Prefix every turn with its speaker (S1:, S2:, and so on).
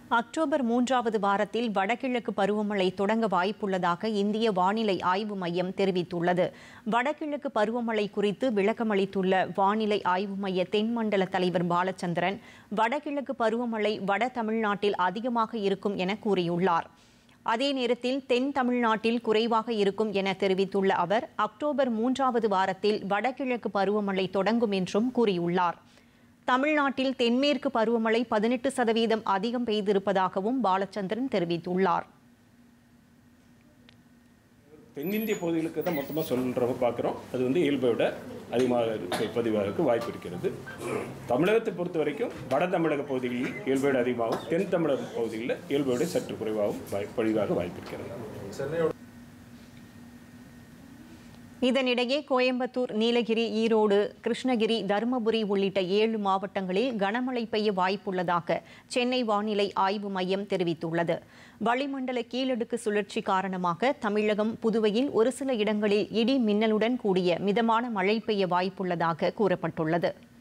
S1: October மூன்றாவது வாரத்தில் வடகிழக்கு பருவமழை தொடங்க வாய்ப்புள்ளதாக இந்திய வானிலை ஆய்வு மையம் தெரிவித்துள்ளது வடகிழக்கு பருவமழை குறித்து விளக்கமளித்துள்ள வானிலை ஆய்வு மைய தென்மண்டல தலைவர் பாலச்சந்திரன் வடகிழக்கு பருவமழை வட தமிழ்நாட்டில் அதிகமாக இருக்கும் என கூறியுள்ளார் அதே நேரத்தில் தென் தமிழ்நாட்டில் குறைவாக இருக்கும் என தெரிவித்துள்ள அவர் அக்டோபர் மூன்றாவது வாரத்தில் வடகிழக்கு பருவமழை தொடங்கும் என்றும் கூறியுள்ளார் தமிழ்நாட்டில் தென்மேற்கு பருவமழை பதினெட்டு சதவீதம் அதிகம் பெய்திருப்பதாகவும் பாலச்சந்திரன் தெரிவித்துள்ளார்
S2: தென்னிந்திய பகுதிகளுக்கு தான் மொத்தமாக சொல்கிறவங்க பார்க்குறோம் அது வந்து இயல்பை விட அதிகமாக இருக்க- பதிவாகிறதுக்கு வாய்ப்பு இருக்கிறது தமிழகத்தை பொறுத்த வரைக்கும் வட தமிழக பகுதிகளில் இயல்பை விட அதிகமாகவும் தென் தமிழக பகுதிகளில் இயல்பை விட சற்று குறைவாகவும் வாய் பதிவாக வாய்ப்பு இருக்கிறது
S1: இதனிடையே கோயம்புத்தூர் நீலகிரி ஈரோடு கிருஷ்ணகிரி தருமபுரி உள்ளிட்ட ஏழு மாவட்டங்களில் கனமழை பெய்ய வாய்ப்புள்ளதாக சென்னை வானிலை ஆய்வு மையம் தெரிவித்துள்ளது வளிமண்டல கீழடுக்கு சுழற்சி காரணமாக தமிழகம் புதுவையில் ஒரு சில இடங்களில் இடி மின்னலுடன் கூடிய மிதமான மழை பெய்ய வாய்ப்புள்ளதாக கூறப்பட்டுள்ளது